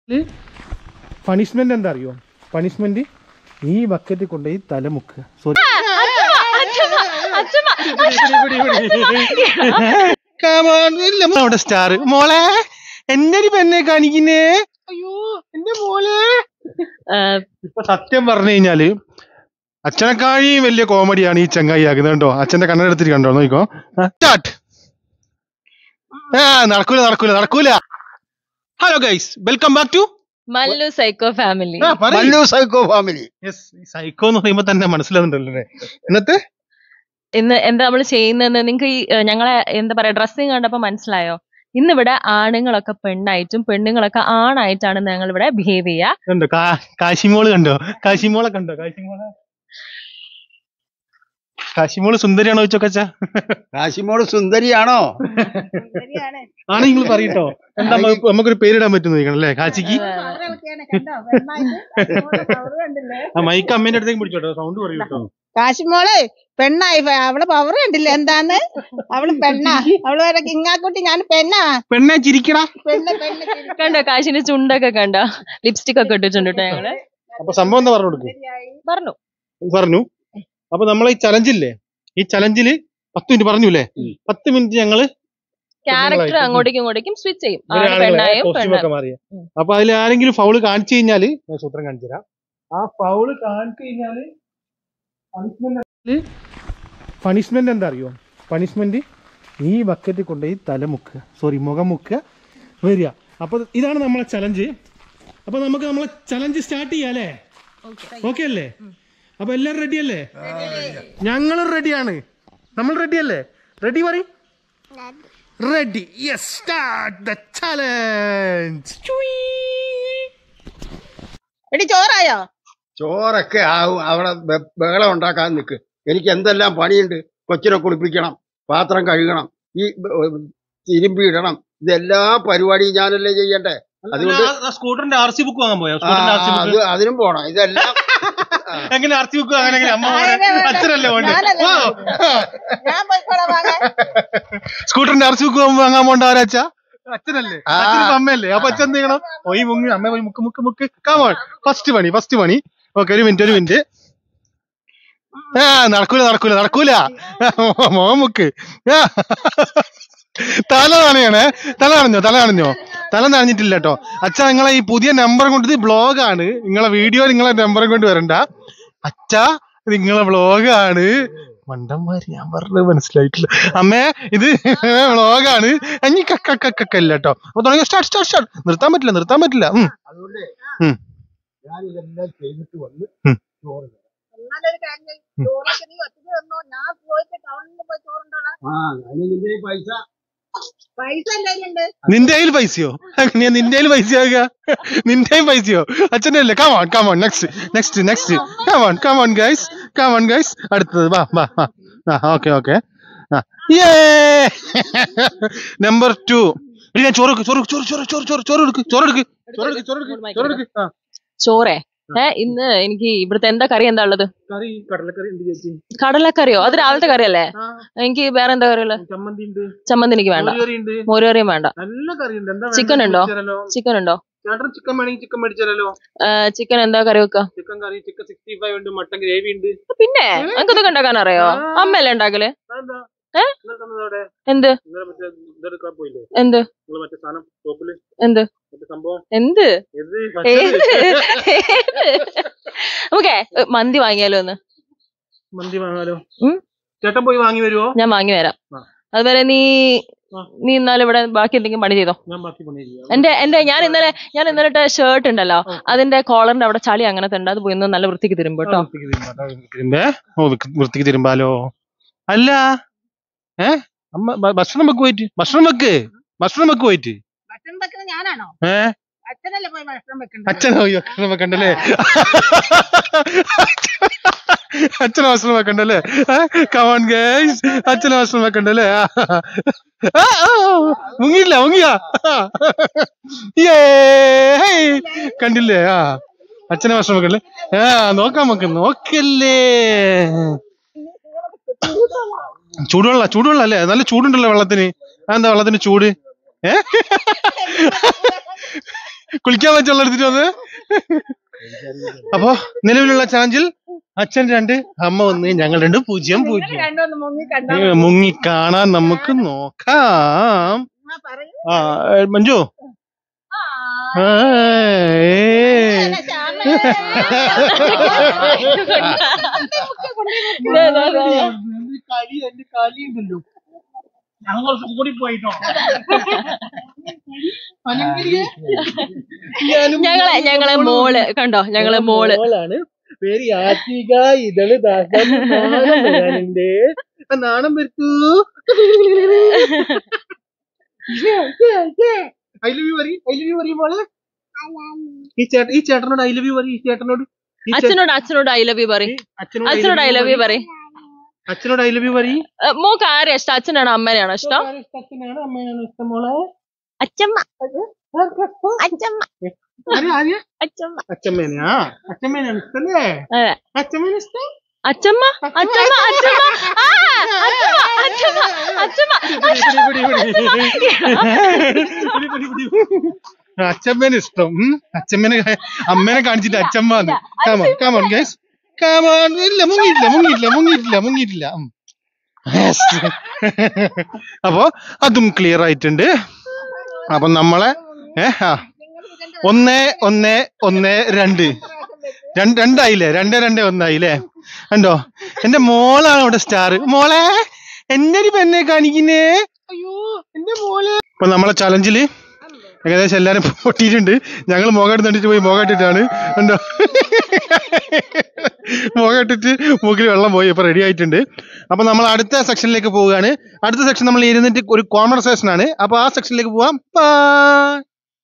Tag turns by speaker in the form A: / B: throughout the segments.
A: Punishment എന്താ അറിയോ punishment ഈ ബക്കറ്റിൽ കൊണ്ടുപോയി തല മുക്കുക സോറി അവിടെ സ്റ്റാർ മോളെ എന്നെ ഒരു പെണ്ണെ കാണിക്കുന്നേ അയ്യോ എന്റെ മോളെ ഇപ്പൊ സത്യം പറഞ്ഞു കഴിഞ്ഞാല് അച്ഛനെക്കാളും വലിയ കോമഡിയാണ് ഈ ചങ്ങായി ആക്കുന്നത് കണ്ടോ അച്ഛന്റെ കണ്ണെടുത്തിട്ട് കണ്ടോ നോക്കോ സ്റ്റാർട്ട് ആ നടക്കൂല നടക്കൂല നടക്കൂല hello guys welcome back to
B: Mallu psycho family
C: Mallu psycho family
A: psycho എന്ന് പറയുമ്പോ തന്നെ മനസ്സിലാവുന്നുണ്ടല്ലോ അല്ലേ എന്നിട്ട്
B: ഇന്ന് എന്താ നമ്മൾ ചെയ്യുന്നതെന്ന് നിങ്ങൾക്ക് ഈ ഏഹ്, ഞങ്ങളെ എന്താ പറയാ ഡ്രസ്സിങ് കണ്ടപ്പോ മനസ്സിലായോ ഇന്നിവിടെ ആണുങ്ങളൊക്കെ പെണ്ണായിട്ടും പെണ്ണുങ്ങളൊക്കെ ആണായിട്ടാണ് ഞങ്ങൾ ഇവിടെ ബിഹേവ് ചെയ്യുക
A: കണ്ടോ കാ- കാശിമോള് കണ്ടോ കാശിമോളെ കണ്ടോ കാശിമോളെ കാശിമോള് സുന്ദരിയാണോ ചോദിച്ചോക്കച്ച
C: കാശിമോള് സുന്ദരിയാണോ
A: ആണ് നിങ്ങൾ പറയട്ടോ എന്താ നമ്മ- നമുക്കൊരു പേരിടാൻ പറ്റുന്ന ചോദിക്കണം അല്ലേ കാശിക്ക് ആ മൈക്ക് അമ്മേന്റെ അടുത്തേക്ക് പിടിച്ചോട്ടോ സൗണ്ട് പറയൂ കേട്ടോ
D: കാശിമോള് പെണ്ണായി ഫ- അവള് പവർ കണ്ടില്ല എന്താന്ന് അവള് പെണ്ണാ അവള് വരെ കിങ്ങാക്കുട്ടി ഞാൻ പെണ്ണാ
A: പെണ്ണെ ചിരിക്കടാ
D: പെണ്ണ് പെണ്ണ് ചിരി.
B: കണ്ടോ കാശിന്റെ ചുണ്ടൊക്കെ കണ്ടോ ലിപ്സ്റ്റിക് ഒക്കെ ഇട്ടിട്ടുണ്ട് കേട്ടോ ഞങ്ങള്
A: അപ്പൊ സംഭവം എന്താ പറഞ്ഞു കൊടുക്കും
B: പറഞ്ഞു
A: പറഞ്ഞു അപ്പൊ നമ്മളെ ഈ ചലഞ്ചില്ലേ ഈ ചലഞ്ചില് പത്ത് മിനിറ്റ് പറഞ്ഞൂലേ പത്ത് മിനിറ്റ് ഞങ്ങള്
B: ക്യാരക്ടർ
A: പെണ്ണുങ്ങളായിട്ട്.
B: അങ്ങോട്ടും ഇങ്ങോട്ടേക്കും സ്വിച്ച് ചെയ്യും ആണ്
A: ഒരാളുകളെ
B: പെണ്ണായും
A: costume
B: പെണ്ണായും
A: ഒക്കെ മാറിയ
B: ഉം.
A: അപ്പൊ അതിൽ ആരെങ്കിലും ഫൗള് കാണിച്ചു കഴിഞ്ഞാല് ഞാൻ സൂത്രം കാണിച്ചു തരാം ആ ഫൗള് കാണിച്ചു കഴിഞ്ഞാല് പണിഷ്മെന്റ് പണിഷ്മെന്റ് എന്താ അറിയോ പണിഷ്മെന്റ് ഈ ബക്കറ്റിൽ കൊണ്ടുപോയി തല മുക്കുക സോറി മുഖം മുക്കുക വരിക അപ്പൊ ഇതാണ് നമ്മളെ ചലഞ്ച് അപ്പൊ നമുക്ക് നമ്മളെ ചലഞ്ച് സ്റ്റാർട്ട് ചെയ്യാം അല്ലേ ഓക്കെ അല്ലേ അപ്പൊ എല്ലാരും റെഡി അല്ലേ ഞങ്ങളും റെഡിയാണ് നമ്മൾ റെഡി അല്ലേ റെഡി പറയും ready yes start the challenge
D: എടി ചോറായോ
C: ചോറൊക്കെ ആവും അവിടെ ബ- ബഹളം ഉണ്ടാക്കാൻ നിൽക്ക് എനിക്ക് എന്തെല്ലാം പണിയുണ്ട് കൊച്ചിനെ കുളിപ്പിക്കണം പാത്രം കഴുകണം ഈ ബ- തിരുമ്പി ഇടണം ഇതെല്ലാ പരിപാടിയും ഞാനല്ലേ ചെയ്യണ്ടേ അതുകൊണ്ട്
A: സ്കൂട്ടറിന്റെ ആർ സി ബുക്ക് വാങ്ങാൻ പോയോ
C: ആ, അത് അതിനും പോണം ഇതെല്ലാം
A: എങ്ങനെ ആർ സി ബുക്ക് വാങ്ങാൻ എങ്ങനെ അമ്മ
D: ഞാനല്ലേ വേണ്ടേ?
A: അച്ഛനല്ലേ
D: ഞാനല്ലേ ഞാൻ പോയിക്കോളാം വാങ്ങാൻ
A: സ്കൂട്ടറിന്റെ ആർ സി ബുക്ക് വാങ്ങാൻ പോണ്ട ആരാച്ച അച്ഛനല്ലേ
C: ആ.
A: അച്ഛനിപ്പോ അമ്മയല്ലേ അപ്പൊ അച്ഛൻ എന്ത് ചെയ്യണം പോയി മുങ്ങി അമ്മ പോയി മുക്ക് മുക്ക് മുക്ക് കമോൺ ഫസ്റ്റ് പണി ഫസ്റ്റ് പണി ഓക്കെ ഒരു മിനിറ്റ് ഒരു മിനിറ്റ് ആ നടക്കൂല നടക്കൂല നടക്കൂല മോൻ മുക്ക് ആ. തല നനയണേ തല നനഞ്ഞോ തല നനഞ്ഞോ തല നനഞ്ഞിട്ടില്ല കേട്ടോ അച്ഛ നിങ്ങളെ ഈ പുതിയ നമ്പർ കൊണ്ട് ഇത് ബ്ലോഗാണ് നിങ്ങളെ വീഡിയോ നിങ്ങളെ നമ്പർ കൊണ്ട് വരണ്ട അച്ഛ നിങ്ങളെ ബ്ലോഗാണ് മണ്ടന്മാര് ഞാൻ പറഞ്ഞത് മനസ്സിലായിട്ടില്ല അമ്മേ ഇത് വ്ളോഗാണ് അഞ്ഞി കക്കക്കല്ല കേട്ടോ അപ്പൊ തുടങ്ങി സ്റ്റാർട്ട് സ്റ്റാർട്ട് സ്റ്റാർട്ട് നിർത്താൻ പറ്റില്ല നിർത്താൻ പറ്റില്ല ഉം.
C: അതുകൊണ്ട്
A: ഉം.
C: ഞാനിതെല്ലാം ചെയ്തിട്ട് വന്ന്
A: ഉം.
C: ചോറ് തരാം.
D: എന്നാലൊരു കാര്യം ചെയ്യ്. ചോറൊക്കെ നീ ഒറ്റയ്ക്ക് തന്നോ ഞാൻ പോയിട്ട് ടൗണിൽ പോയി ചോറുണ്ടോളാം
C: ആ അതിന് നിന്റെ പൈസ
D: പൈസ എന്തെങ്കിലും
A: നിന്റെ കയ്യിൽ പൈസയോ എങ്ങനെയാ നിന്റെ കയ്യിൽ പൈസയാകുക നിന്റെയും പൈസയോ അച്ഛൻ്റെ അല്ലേ come on come on next next next come on come on guys come on guys അടുത്തത് വാ വാ വാ ആ ഓക്കെ ഓക്കെ നമ്പർ ടു ഞാൻ ചോറ് വെക്ക്, ചോറ് വെക്ക്, ചോറ് ചോറ് ചോറ് ചോറ് ചോറ് എടുക്ക് ചോറ് എടുക്ക് ചോറ് എടുക്ക് ചോറ് എടുക്ക് ചോറ് എടുക്ക് ആ
B: ചോറേ ഏ ഇന്ന് എനിക്ക് ഇവിടുത്തെ എന്താ കറി എന്താ ഉള്ളത്
A: കറി കടലക്കറി ഉണ്ട് ചേച്ചി
B: കടലക്കറിയോ അത് രാവിലത്തെ കറിയല്ലേ
A: ആ
B: എനിക്ക് വേറെ എന്താ കറിയുള്ളത്
A: ചമ്മന്തി ഉണ്ട്
B: ചമ്മന്തി എനിക്ക് വേണ്ട
A: മോരുകറി ഉണ്ട്
B: മോരുകറിയും വേണ്ട
A: നല്ല കറി ഉണ്ട് എന്താ
B: ചിക്കൻ ഉണ്ടോ? ചിക്കൻ ഉണ്ടോ
A: ചേട്ടൻ ചിക്കൻ വേണമെങ്കിൽ ചിക്കൻ മേടിച്ചാലോ
B: ചിക്കൻ എന്താ കറി വെക്ക
A: chicken curry chicken sixty five ഉണ്ട് മട്ടൻ ഗ്രേവി ഉണ്ട്
B: പിന്നെ എനിക്കതൊക്കെ ഉണ്ടാക്കാൻ അറിയോ അമ്മയല്ലേ ഉണ്ടാക്കല്
A: അതെന്താ
B: ഏ?
A: ഇന്നലെ തന്നത് അവിടെ
B: എന്ത്
A: ഇന്നലെ മറ്റേ ഇതെടുക്കാൻ പോയില്ലേ
B: എന്ത്
A: നിങ്ങൾ മറ്റേ സാധനം ടോപ്പില്
B: എന്ത്
A: മറ്റേ സംഭവം
B: എന്ത്
A: ഇത്
B: ഏത് ഓക്കെ മന്തി വാങ്ങിയാലോ ഒന്ന്
A: മന്തി വാങ്ങാലോ
B: ഉം?
A: ചേട്ടൻ പോയി വാങ്ങി വരുവോ
B: ഞാൻ വാങ്ങി വരാം
A: ആ.
B: അതുവരെ നീ
A: ആ.
B: നീ ഇന്നാലും ഇവിടെ ബാക്കി എന്തെങ്കിലും പണി ചെയ്തോ
A: ഞാൻ ബാക്കി പണി ചെയ്യാം
B: എന്റെ എന്റെ ഞാൻ ഇന്നലെ ഞാൻ ഇന്നലെ ഇട്ട ഷർട്ട് ഉണ്ടല്ലോ അതിന്റെ കോളറിന്റെ അവിടെ ചളി അങ്ങനത്തെ ഉണ്ട് അത് പോയി ഒന്ന് നല്ല വൃത്തിക്ക് തരും കേട്ടോ
A: വൃത്തിക്ക് തിരുമ്പാ, അതാ വൃത്തിക്ക് തിരുമ്പേ ഓ വൃത്തി- വൃത്തിക്ക് തിരുമ്പാലോ അല്ല ഏ അമ്മ ഭ- ഭക്ഷണം വെക്ക് പോയിട്ട് ഭക്ഷണം വെക്ക് ഭക്ഷണം വെക്ക് പോയിട്ട്
D: ഭക്ഷണം വെക്കുന്നത് ഞാനാണോ
A: ഏ
D: അച്ഛനല്ലേ പോയി ഭക്ഷണം വെക്കുന്നത്
A: അച്ഛനോ ഈ ഭക്ഷണം വെക്കണ്ടല്ലേ അച്ഛനെ ഭക്ഷണം വെക്കണ്ടല്ലേ കമോൺ ഗൈസ് അച്ഛനെ ഭക്ഷണം വെക്കണ്ടല്ലേ ആ, ആ, ആ, മുങ്ങിയില്ല മുങ്ങിയ ഏ ഹേയ്. കണ്ടില്ലേ ആ അച്ഛനെ ഭക്ഷണം വെക്കണ്ടല്ലേ ആ നോക്കാം നമുക്ക് നോക്കല്ലേ ചൂടുവെള്ള ചൂടുവെള്ളം അല്ലേ നല്ല ചൂടുണ്ടല്ലോ വെള്ളത്തിന് എന്താ വെള്ളത്തിന് ചൂട് ഏ കുളിക്കാൻ പറ്റുള്ള എടുത്തിട്ട് വന്ന് അപ്പൊ നിലവിലുള്ള ചാഞ്ചിൽ അച്ഛൻ രണ്ട് അമ്മ ഒന്ന് ഞങ്ങൾ രണ്ട് പൂജ്യം പൂജ്യം
D: രണ്ടൊന്ന് മുങ്ങി കണ്ടാ
A: ഏ, മുങ്ങി കാണാൻ നമുക്ക് നോക്കാം ആ ഏ, മഞ്ജു ആ, ഏ.
B: ദേ, ദേ, ദേ, ദേ. ഞങ്ങളെ ഞങ്ങളെ മോള് കണ്ടോ ഞങ്ങളെ മോള്
A: മോളാണ് പേര് യാത്രിക ഇതള് ദാസം നാണം വരാനുണ്ട് ആ നാണം വരുത്തൂ ഐ ലവ് യു പറയും ഐ ലവ് യു പറയും മോളെ ഈ ചേട്ടൻ ഈ ചേട്ടനോട് ഐ ലവ് യു പറയും ഈ ചേട്ടനോട് ഈ ചേ-
B: അച്ഛനോട് അച്ഛനോട് ഐ ലവ് യു പറയും
A: അച്ഛനോട്
B: അച്ഛനോട് ഐ ലവ് യു പറയും
A: അച്ഛനോട് ഐ ലവ് യു പറയും
B: മോക്ക് ആരെയാ ഇഷ്ടം അച്ഛനാണോ അമ്മേനെയാണോ ഇഷ്ടം
A: അച്ഛനാണ് അമ്മയാണ് ഇഷ്ടം മോളെ
B: അച്ഛമ്മ അച്ഛമ്മ
A: ആര് ആര്
B: അച്ഛമ്മ
A: അച്ഛമ്മേനെയാ അച്ഛമ്മേനാണ് ഇഷ്ടല്ലേ
B: അതെ
A: അച്ഛമ്മേനെ ഇഷ്ടം
B: അച്ഛമ്മ അച്ഛമ്മ അച്ഛമ്മ ആ, അച്ഛമ്മ അച്ഛമ്മ അച്ഛമ്മ
A: പിടി, പിടി, പിടി. പിടി, പിടി, പിടി. അച്ഛമ്മേനെ ഇഷ്ടം ഉം. അച്ഛമ്മേനെ കാ- അമ്മേനെ കാണിച്ചിട്ട് അച്ഛമ്മ കാമോൺ കാമോൺ ഗൈസ് കാമോൺ ഇല്ല മുങ്ങിയിട്ടില്ല മുങ്ങിയിട്ടില്ല മുങ്ങിയിട്ടില്ല മുങ്ങിയിട്ടില്ല ഉം. Yes. അപ്പോ അതും ക്ലിയർ ആയിട്ടുണ്ട് അപ്പൊ നമ്മളെ ഏ ആ ഒന്ന് ഒന്ന് ഒന്ന് രണ്ട് രണ്ട് രണ്ടായില്ലേ രണ്ട് രണ്ട് ഒന്നായില്ലേ കണ്ടോ എന്റെ മോളാണ് ഇവിടെ സ്റ്റാർ മോളെ എന്റെ ഒരു പെണ്ണെ കാണിക്കുന്നേ അയ്യോ എന്റെ മോളെ ഇപ്പൊ നമ്മളെ ചലഞ്ചില് ഏകദേശം എല്ലാരും പൊട്ടിയിട്ടുണ്ട് ഞങ്ങൾ മുഖം എടുത്തിട്ട് പോയി മുഖം ഇട്ടിട്ടാണ് കണ്ടോ മുഖം ഇട്ടിട്ട് മൂക്കിൽ വെള്ളം പോയി ഇപ്പൊ റെഡി ആയിട്ടുണ്ട് അപ്പൊ നമ്മൾ അടുത്ത സെക്ഷനിലേക്ക് പോവുകയാണ് അടുത്ത സെക്ഷൻ നമ്മൾ ഇരുന്നിട്ട് ഒരു കോൺവെർസേഷൻ ആണ് അപ്പൊ ആ സെക്ഷനിലേക്ക് പോവാം Bye.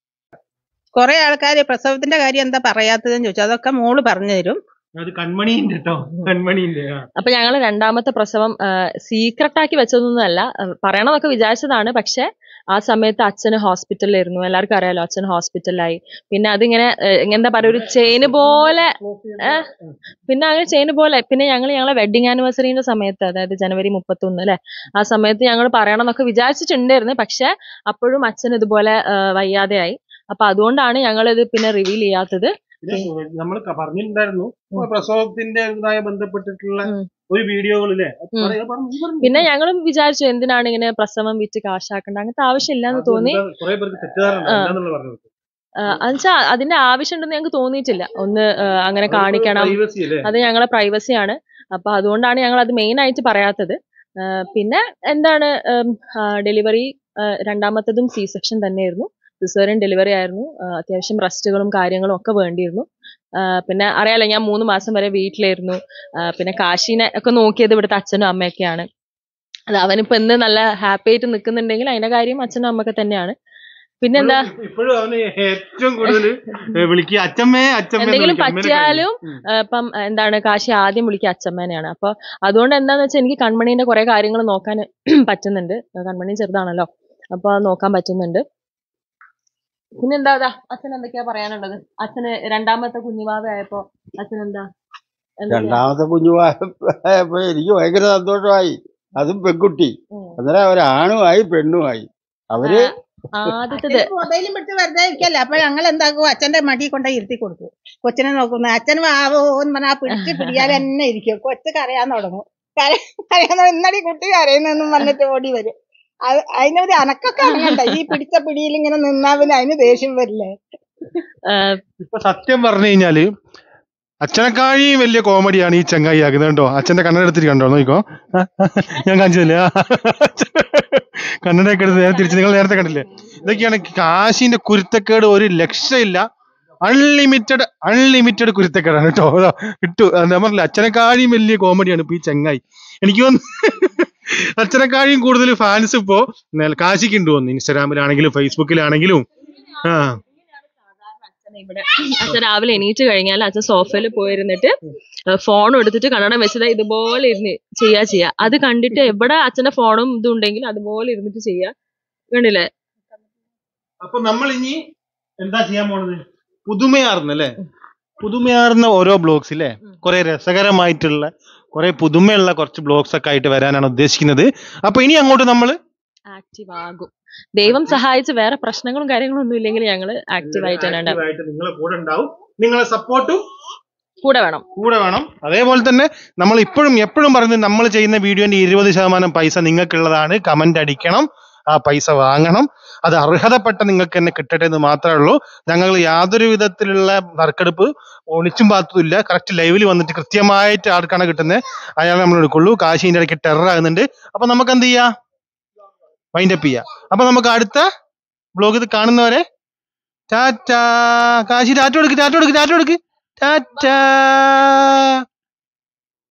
D: കൊറേ ആൾക്കാര് പ്രസവത്തിന്റെ കാര്യം എന്താ പറയാത്തതെന്ന് ചോദിച്ചു അതൊക്കെ മോള് പറഞ്ഞു തരും
A: അത് കൺമണിയുണ്ട് കേട്ടോ കൺമണിയുണ്ട് ആ.
B: അപ്പൊ ഞങ്ങള് രണ്ടാമത്തെ പ്രസവം സീക്രട്ട് ആക്കി വെച്ചതൊന്നുമല്ല ആ, പറയണമെന്നൊക്കെ വിചാരിച്ചതാണ് പക്ഷെ ആ സമയത്ത് അച്ഛന് ഹോസ്പിറ്റലിലായിരുന്നു എല്ലാവർക്കും അറിയാലോ അച്ഛൻ ഹോസ്പിറ്റലിലായി പിന്നെ അതിങ്ങനെ ആ, എന്താ പറയാ ഒരു ചെയിന് പോലെ ഏ, പിന്നെ അങ്ങനെ ചെയിന് പോലെ പിന്നെ ഞങ്ങൾ ഞങ്ങളെ വെഡിങ് ആനിവേഴ്സറിന്റെ സമയത്ത് അതായത് ജനുവരി മുപ്പത്തൊന്ന് അല്ലെ ആ സമയത്ത് ഞങ്ങൾ പറയണമെന്നൊക്കെ വിചാരിച്ചിട്ടുണ്ടായിരുന്നു പക്ഷെ അപ്പോഴും അച്ഛൻ ഇതുപോലെ ആ, വയ്യാതെയായി അപ്പൊ അതുകൊണ്ടാണ് ഞങ്ങൾ ഇത് പിന്നെ റിവീൽ ചെയ്യാത്തത്
A: നമ്മൾ പറഞ്ഞിട്ടുണ്ടായിരുന്നു
B: ഉം.
A: പ്രസവത്തിന്റെ ഇതായ ബന്ധപ്പെട്ടിട്ടുള്ള
B: ഉം.
A: ഒരു വീഡിയോകളിലെ
B: ഉം. പിന്നെ ഞങ്ങളും വിചാരിച്ചു എന്തിനാണ് ഇങ്ങനെ പ്രസവം വിറ്റ് കാശാക്കേണ്ട അങ്ങനത്തെ ആവശ്യമില്ലാന്ന് തോന്നി
A: കുറെ പേർക്ക് തെറ്റിദ്ധാരണ
B: ആ.
A: എന്താന്നുള്ള പറഞ്ഞത്
B: എന്നുവെച്ചാ അതിന്റെ ആവശ്യമുണ്ടെന്ന് ഞങ്ങൾക്ക് തോന്നിയിട്ടില്ല ഒന്ന് ആ, അങ്ങനെ കാണിക്കണം
A: പ്രൈവസി അല്ലേ
B: അത് ഞങ്ങളെ പ്രൈവസിയാണ് അപ്പൊ അതുകൊണ്ടാണ് ഞങ്ങൾ അത് മെയിൻ ആയിട്ട് പറയാത്തത് ആ, പിന്നെ എന്താണ് ഡെലിവറി രണ്ടാമത്തതും സി സെക്ഷൻ തന്നെയായിരുന്നു സിസേറിയൻ ഡെലിവറി ആയിരുന്നു ആ, അത്യാവശ്യം റെസ്റ്റുകളും കാര്യങ്ങളും ഒക്കെ വേണ്ടിയിരുന്നു ആ, പിന്നെ അറിയാലോ ഞാൻ മൂന്ന് മാസം വരെ വീട്ടിലായിരുന്നു ആ, പിന്നെ കാശീനെ ഒക്കെ നോക്കിയത് ഇവിടുത്തെ അച്ഛനും അമ്മയൊക്കെയാണ് അത് അവനിപ്പോ ഇന്ന് നല്ല ഹാപ്പി ആയിട്ട് നിൽക്കുന്നുണ്ടെങ്കിൽ അതിന്റെ കാര്യം അച്ഛനും അമ്മയൊക്കെ തന്നെയാണ് പിന്നെന്താ
A: ഇപ്പോഴും അവന് ഏറ്റവും കൂടുതൽ വിളിക്കുക അച്ഛമ്മേ അച്ഛമ്മേ എന്ന്
B: എന്തെങ്കിലും
A: വിളിക്കും. അമ്മേനെ
B: പറ്റിയാലും
A: കാണിക്കും. ഉം.
B: ആ, ഇപ്പം എന്താണ് കാശി ആദ്യം വിളിക്കുക അച്ഛമ്മേനെയാണ് അപ്പൊ അതുകൊണ്ട് എന്താന്ന് വെച്ചാൽ എനിക്ക് കൺമണീന്റെ കുറെ കാര്യങ്ങൾ നോക്കാൻ പറ്റുന്നുണ്ട് കൺമണി ചെറുതാണല്ലോ അപ്പൊ അത് നോക്കാൻ പറ്റുന്നുണ്ട് പിന്നെ എന്താ അതാ അച്ഛൻ എന്തൊക്കെയാ പറയാനുള്ളത് അച്ഛന് രണ്ടാമത്തെ കുഞ്ഞുവാവയായപ്പോ അച്ഛൻ എന്താ എന്തൊക്കെയാ?
C: രണ്ടാമത്തെ കുഞ്ഞുമായപ്പോ എനിക്ക് ഭയങ്കര സന്തോഷമായി അതും പെൺകുട്ടി
B: ഉം.
C: അന്നേരം അവരാണുമായി പെണ്ണുമായി അവര്
B: ആദ്യത്തേത്
D: മൊബൈലും വിട്ട് വെറുതെ ഇരിക്കല്ല അപ്പൊ ഞങ്ങൾ എന്താക്കും അച്ഛന്റെ മടി കൊണ്ടേ ഇരുത്തി കൊടുക്കും കൊച്ചിനെ നോക്കുന്നു അച്ഛൻ ആവോ എന്ന് പറഞ്ഞാൽ പിടിച്ച് പിടിയാൽ തന്നെ ഇരിക്കും കൊച്ച് കരയാൻ തുടങ്ങും കര- കരയാൻ തുടങ്ങും. ഇന്നടി കുട്ടി കരയുന്നെന്നും പറഞ്ഞിട്ട് ഓടി വരും അത് അതിനൊരു അനക്കൊക്കെ അറിയണ്ട ഈ പിടിച്ച പിടിയിൽ ഇങ്ങനെ നിന്നാ പിന്നെ അതിന് ദേഷ്യം വരില്ലേ
B: ആ,
A: ഇപ്പൊ സത്യം പറഞ്ഞു കഴിഞ്ഞാല് അച്ഛനെക്കാളും വലിയ കോമഡിയാണ് ഈ ചങ്ങായി ആക്കുന്നത് കേട്ടോ അച്ഛന്റെ കണ്ണട എടുത്തിട്ട് കണ്ടോ നോക്കോ ഞാൻ കാണിച്ചതല്ലേ ആ. കണ്ണടയൊക്കെ എടുത്ത് നേരെ തിരിച്ച് നിങ്ങൾ നേരത്തെ കണ്ടില്ലേ ഇതൊക്കെയാണ് കാശിന്റെ കുരുത്തക്കേട് ഒരു ലക്ഷ്യമില്ല അൺലിമിറ്റഡ് അൺലിമിറ്റഡ് കുരുത്തക്കേടാണ് കേട്ടോ അതാ കിട്ടു ഞാൻ പറഞ്ഞില്ല അച്ഛനെക്കാളും വലിയ കോമഡിയാണ് ഇപ്പൊ ഈ ചങ്ങായി എനിക്ക് തോന്നുന്നു അച്ഛനെക്കാളും കൂടുതൽ ഫാൻസ് ഇപ്പോ നെ- കാശിക്ക് ഉണ്ട് തോന്നുന്നു ഇൻസ്റ്റാഗ്രാമിലാണെങ്കിലും ഫേസ്ബുക്കിലാണെങ്കിലും ആ
B: അച്ഛൻ ഇവിടെ അച്ഛൻ രാവിലെ എണീറ്റ് കഴിഞ്ഞാൽ അച്ഛൻ സോഫയിൽ പോയിരുന്നിട്ട് ഫോൺ എടുത്തിട്ട് കണ്ണടം വെച്ചത് ഇതുപോലെ ഇരുന്ന് ചെയ്യാ ചെയ്യാ അത് കണ്ടിട്ട് എവിടെ അച്ഛന്റെ ഫോണും ഇതും ഉണ്ടെങ്കിൽ അതുപോലെ ഇരുന്നിട്ട് ചെയ്യാ കണ്ടില്ലേ
A: അപ്പൊ നമ്മൾ ഇനി എന്താ ചെയ്യാൻ പോണത് പുതുമയാർന്ന അല്ലേ പുതുമയാർന്ന ഓരോ ബ്ലോഗ്സ് ഇല്ലേ
B: ഉം.
A: കുറെ രസകരമായിട്ടുള്ള കുറെ പുതുമയുള്ള കുറച്ച് ബ്ലോഗ്സ് ഒക്കെ ആയിട്ട് വരാനാണ് ഉദ്ദേശിക്കുന്നത് അപ്പൊ ഇനി അങ്ങോട്ട് നമ്മൾ
B: ആക്റ്റീവ് ആകും ദൈവം സഹായിച്ച് വേറെ പ്രശ്നങ്ങളും കാര്യങ്ങളും ഒന്നും ഇല്ലെങ്കിൽ ഞങ്ങൾ ആക്റ്റീവ് ആയിട്ട് തന്നെ ഉണ്ടാവും
A: ആക്റ്റീവായിട്ട് നിങ്ങളെ കൂടെ ഉണ്ടാവും നിങ്ങളെ സപ്പോർട്ടും
B: കൂടെ വേണം
A: കൂടെ വേണം അതേപോലെ തന്നെ നമ്മൾ ഇപ്പോഴും എപ്പോഴും പറയുന്നത് നമ്മൾ ചെയ്യുന്ന വീഡിയോന്റെ ഇരുപത് ശതമാനം പൈസ നിങ്ങൾക്കുള്ളതാണ് കമന്റ് അടിക്കണം ആ പൈസ വാങ്ങണം അത് അർഹതപ്പെട്ട നിങ്ങൾക്ക് തന്നെ കിട്ടട്ടെ എന്ന് മാത്രമേ ഉള്ളൂ ഞങ്ങൾ യാതൊരു വിധത്തിലുള്ള നറുക്കെടുപ്പ് ഒളിച്ചും പാത്തും ഇല്ല കറക്റ്റ് ലൈവിൽ വന്നിട്ട് കൃത്യമായിട്ട് ആർക്കാണ് കിട്ടുന്നത് അയാൾ നമ്മൾ എടുക്കുള്ളൂ കാശിന്റെ ഇടയ്ക്ക് ടെറർ ആകുന്നുണ്ട് അപ്പൊ നമുക്ക് എന്ത് ചെയ്യാം വൈൻഡപ്പ് ചെയ്യാം അപ്പൊ നമുക്ക് അടുത്ത ബ്ലോഗ് ഇത് കാണുന്നവരെ ടാറ്റാ കാശി ടാറ്റ കൊടുക്ക് ടാറ്റ കൊടുക്ക് ടാറ്റ കൊടുക്ക് ടാറ്റാ